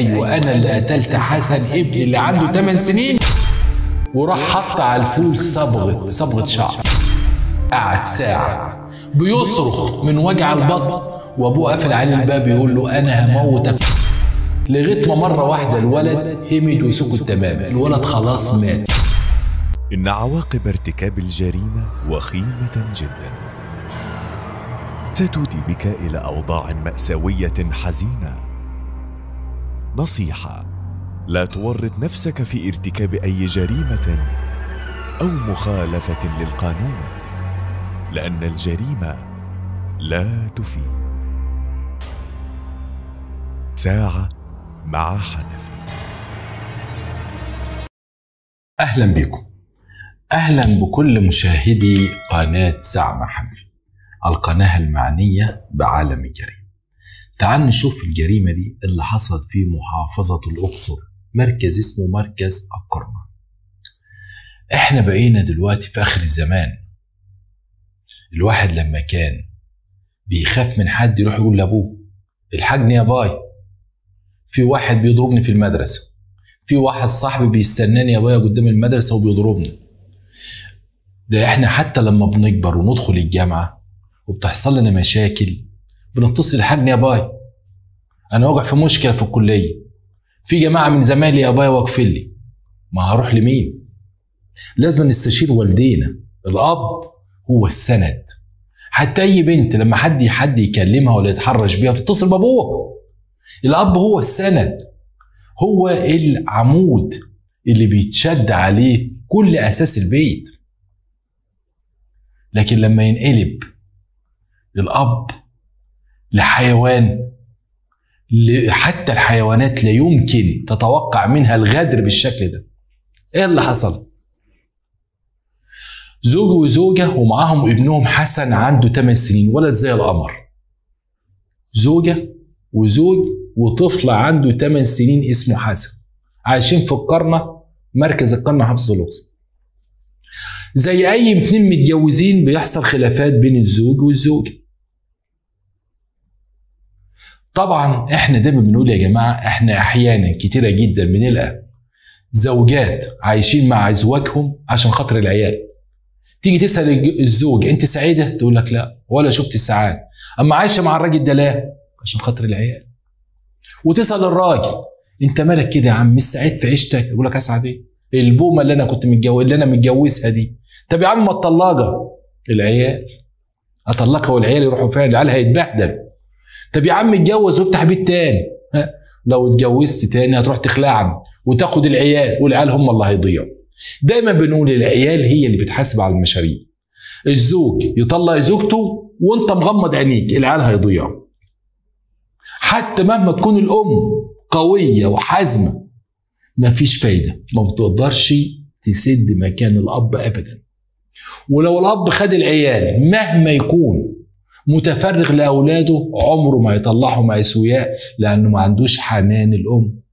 ايوه انا اللي قتلت حسن ابني اللي عنده 8 سنين وراح حط على الفول صبغه صبغه شعر قعد ساعه بيصرخ من وجع البطن وابوه قافل عليه الباب يقول له انا هموتك لغايه ما مره واحده الولد همد وسكت تماما الولد خلاص مات إن عواقب ارتكاب الجريمة وخيمة جدا ستودي بك إلى أوضاع مأساوية حزينة نصيحة لا تورط نفسك في ارتكاب أي جريمة أو مخالفة للقانون لأن الجريمة لا تفيد ساعة مع حنفي اهلا بكم اهلا بكل مشاهدي قناه سعمة حنفي القناه المعنيه بعالم الجريمه تعال نشوف الجريمه دي اللي حصلت في محافظه الاقصر مركز اسمه مركز القرنة احنا بقينا دلوقتي في اخر الزمان الواحد لما كان بيخاف من حد يروح يقول لابوه الحقني يا باي في واحد بيضربني في المدرسه في واحد صاحبي بيستناني يا بايا قدام المدرسه وبيضربني ده احنا حتى لما بنكبر وندخل الجامعه وبتحصل لنا مشاكل بنتصل الحاجني يا باي انا واقع في مشكله في الكليه في جماعه من زمايلي يا باي واقفين لي ما هروح لمين لازم نستشير والدينا الاب هو السند حتى اي بنت لما حد حد يكلمها ولا يتحرش بيها بتتصل بابوها الاب هو السند هو العمود اللي بيتشد عليه كل اساس البيت لكن لما ينقلب الاب لحيوان حتى الحيوانات لا يمكن تتوقع منها الغدر بالشكل ده ايه اللي حصل زوج وزوجة ومعاهم ابنهم حسن عنده 8 سنين ولد زي القمر زوجة وزوج وطفل عنده 8 سنين اسمه حسن عايشين في القرنة مركز القرنة حافظ الأقصر زي أي اتنين متجوزين بيحصل خلافات بين الزوج والزوجة طبعا احنا دايما بنقول يا جماعة احنا احيانا كتيرة جدا بنلقى زوجات عايشين مع ازواجهم عشان خاطر العيال تيجي تسأل الزوج انت سعيدة تقول لك لا ولا شفت السعادة اما عايشة مع الراجل ده لا عشان خاطر العيال وتسال الراجل انت مالك كده يا عم مش سعيد في عيشتك يقول لك اسعد ايه البومه اللي انا كنت متجوز اللي انا متجوزها دي طب يا عم ما تطلقها العيال اطلقها والعيال يروحوا فين العيال هيتبهدل طب يا عم اتجوز وافتح بيت تاني ها لو اتجوزت تاني هتروح تخلعني وتاخد العيال والعيال هم اللي هيضيعوا دايما بنقول العيال هي اللي بتحاسب على المشاريع الزوج يطلق زوجته وانت مغمض عينيك العيال هيضيعوا حتى مهما تكون الام قويه وحازمه مفيش فايده ما بتقدرش تسد مكان الاب ابدا ولو الاب خد العيال مهما يكون متفرغ لاولاده عمره ما يطلعهم اسوياء لانه ما عندوش حنان الام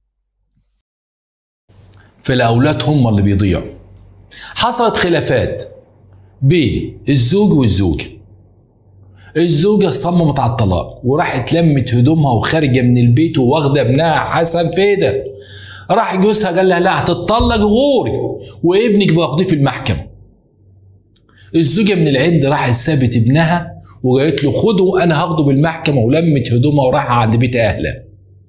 فالاولاد هم اللي بيضيعوا حصلت خلافات بين الزوج والزوجه الزوجة صممت على الطلاق وراحت لمت هدومها وخارجة من البيت وواخدة ابنها حسن فيدا راح جوزها قال لها لا هتطلق غوري وابنك باخديه في المحكمة الزوجة من العند راحت سابت ابنها وقالت له خده انا هاخده بالمحكمة ولمت هدومها وراح عند بيت اهلها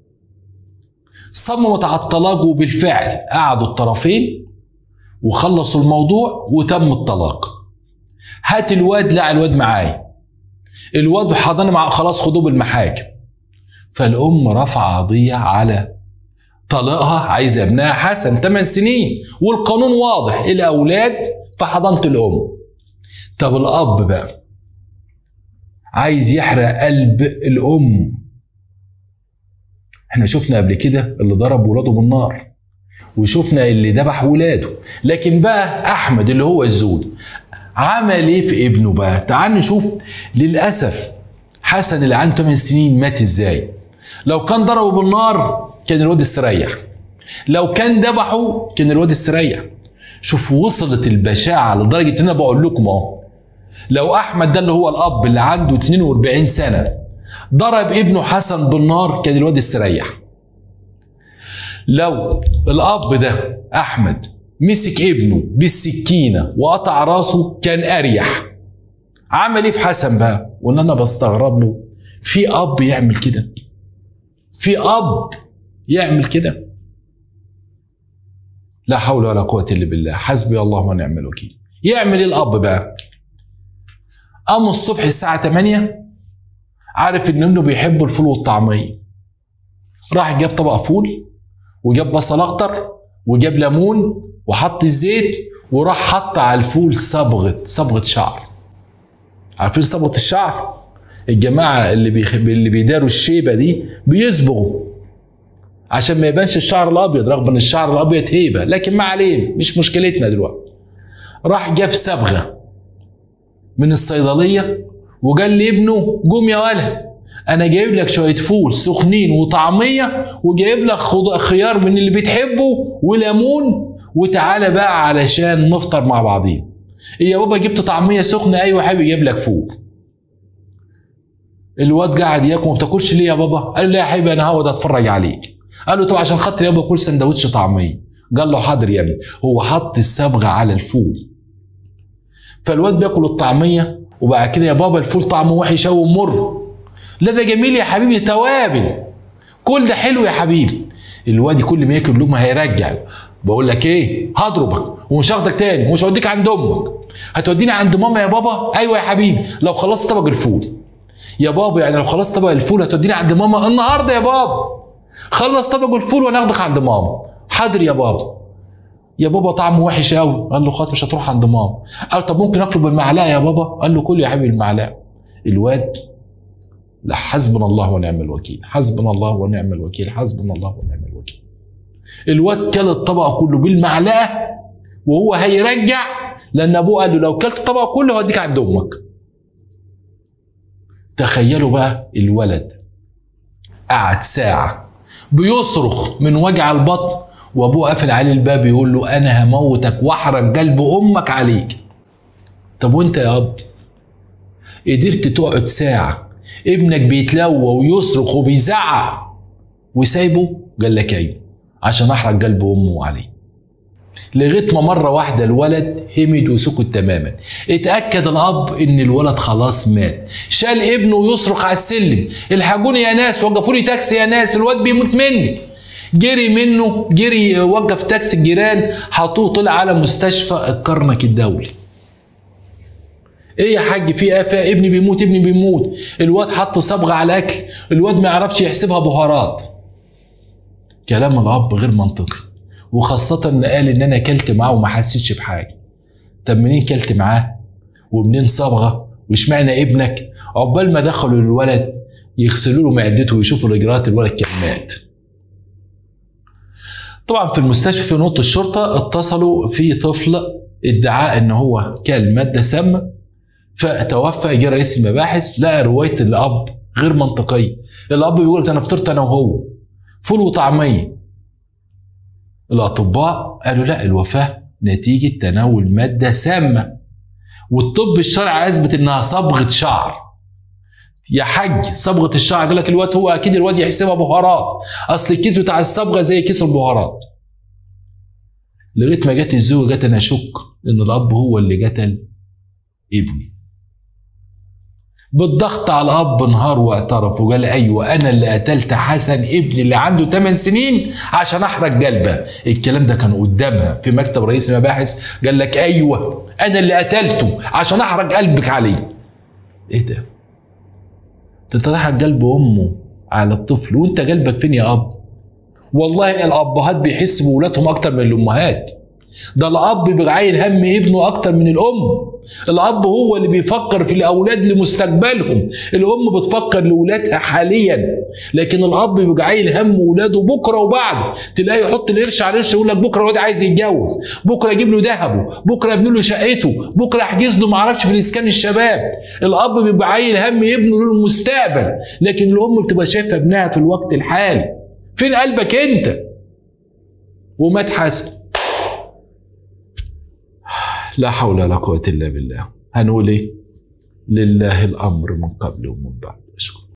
صممت على الطلاق وبالفعل قعدوا الطرفين وخلصوا الموضوع وتم الطلاق هات الواد لا الواد معايا الواد حضانه مع خلاص خدوه بالمحاكم فالام رفع قضيه على طليقها عايزه ابنها حسن 8 سنين والقانون واضح الاولاد في حضانه الام طب الاب بقى عايز يحرق قلب الام احنا شفنا قبل كده اللي ضرب ولاده بالنار وشفنا اللي ذبح ولاده لكن بقى احمد اللي هو الزوج عمل ايه في ابنه بقى تعال نشوف للاسف حسن اللي عنده 8 سنين مات ازاي لو كان ضربه بالنار كان الواد استريح لو كان ذبحه كان الواد استريح شوف وصلت البشاعه لدرجه ان انا بقول لكم اهو لو احمد ده اللي هو الاب اللي عنده 42 سنه ضرب ابنه حسن بالنار كان الواد استريح لو الاب ده احمد مسك ابنه بالسكينه وقطع راسه كان اريح عمل ايه في حسن بقى وان انا بستغرب له في اب يعمل كده في اب يعمل كده لا حول ولا قوه الا بالله حسبي الله ونعم الوكيل يعمل ايه الاب بقى قام الصبح الساعه 8 عارف ان ابنه بيحب الفول والطعميه راح جاب طبق فول وجاب بصل اخضر وجاب ليمون وحط الزيت وراح حط على الفول صبغه صبغه شعر عارفين صبغه الشعر الجماعه اللي بيخ... اللي بيداروا الشيبه دي بيصبغوا عشان ما يبانش الشعر الابيض رغم ان الشعر الابيض هيبه لكن ما عليه مش مشكلتنا دلوقتي راح جاب صبغه من الصيدليه وقال لابنه قوم يا ولد انا جايب لك شويه فول سخنين وطعميه وجايب لك خض- خيار من اللي بتحبه وليمون وتعالى بقى علشان نفطر مع بعضين إيه يا بابا جبت طعميه سخنه ايوه حبيبي جايب لك فول الواد قاعد ياكل ما بتاكلش ليه يا بابا قال له لا يا حبيبي انا هقعد اتفرج عليك قال له طب عشان خاطر يابا كل سندوتش طعميه قال له حاضر يا ابني هو حط الصبغه على الفول فالواد بياكل الطعميه وبعد كده يا بابا الفول طعمه وحش قوي ومر لا ده جميل يا حبيبي توابل كل ده حلو يا حبيبي الواد كل ما ياكل لقمه هيرجع بقول لك ايه هضربك ومش هاخدك تاني ومش هوديك عند امك هتوديني عند ماما يا بابا ايوه يا حبيبي لو خلصت طبق الفول يا بابا يعني لو خلصت طبق الفول هتوديني عند ماما النهارده يا بابا خلص طبق الفول وانا اخدك عند ماما حاضر يا بابا يا بابا طعمه وحش قوي قال له خلاص مش هتروح عند ماما قال طب ممكن اكله بالمعلقه يا بابا قال له كل يا حبيبي المعلقه الواد لا حسبنا الله ونعم الوكيل حسبنا الله ونعم الوكيل حسبنا الله ونعم الوكيل الواد كل الطبق كله بالمعلقه وهو هيرجع لان ابوه قال له لو كلت الطبق كله هوديك عند امك تخيلوا بقى الولد قعد ساعة بيصرخ من وجع البطن وابوه قافل عليه الباب يقول له انا هموتك واحرق قلب امك عليك طب وانت يا اب قدرت تقعد ساعة ابنك بيتلوى ويصرخ وبيزعق وسايبه قال لك ايوه عشان احرق قلب امه عليه لغايه ما مره واحده الولد همد وسكت تماما اتاكد الاب ان الولد خلاص مات شال ابنه ويصرخ على السلم الحقوني يا ناس وقفوا لي تاكسي يا ناس الواد بيموت مني جري منه جري وقف تاكسي الجيران حطوه طلع على مستشفى الكرنك الدولي ايه يا حاج في ايه فيها ابني بيموت ابني بيموت الواد حط صبغه على الاكل الواد ما يعرفش يحسبها بهارات كلام الاب غير منطقي وخاصة ان قال ان انا كلت معاه وما حسيتش بحاجة طب منين كلت معاه ومنين صبغة واشمعنى ابنك عقبال ما دخلوا الولد يغسلوا له معدته ويشوفوا الاجراءات الولد كان مات طبعا في المستشفى في نقطة الشرطة اتصلوا في طفل ادعاء ان هو كان مادة سامة فتوفى جه رئيس المباحث لقى رواية الاب غير منطقية الاب بيقول لك انا فطرت انا وهو فول وطعميه الأطباء قالوا لا الوفاة نتيجة تناول مادة سامة والطب الشرعي أثبت إنها صبغة شعر يا حاج صبغة الشعر قال لك الواد هو أكيد الواد يحسبها بهارات أصل الكيس بتاع الصبغة زي كيس البهارات لغاية ما جت الزوجة جت أنا أشك إن الأب هو اللي قتل ابني بالضغط على الاب انهار واعترف وقال ايوه انا اللي قتلت حسن ابني اللي عنده 8 سنين عشان احرق قلبه الكلام ده كان قدامها في مكتب رئيس المباحث قال لك ايوه انا اللي قتلته عشان احرق قلبك عليه ايه ده انت تحرق قلب امه على الطفل وانت قلبك فين يا اب والله الابهات بيحسوا بولادهم اكتر من الامهات ده الاب بيبقى عايل هم ابنه اكتر من الام الاب هو اللي بيفكر في الاولاد لمستقبلهم الام بتفكر لاولادها حاليا لكن الاب بيبقى عايل هم اولاده بكره وبعد تلاقيه يحط القرش على القرش يقول لك بكره الواد عايز يتجوز بكره اجيب له ذهبه بكره ابني له شقته بكره احجز له ما اعرفش في الاسكان الشباب الاب بيبقى عايل هم ابنه للمستقبل لكن الام بتبقى شايفه ابنها في الوقت الحالي فين قلبك انت ومات حسن لا حول ولا قوة إلا بالله هنقول إيه لله الأمر من قبل ومن بعد أشكر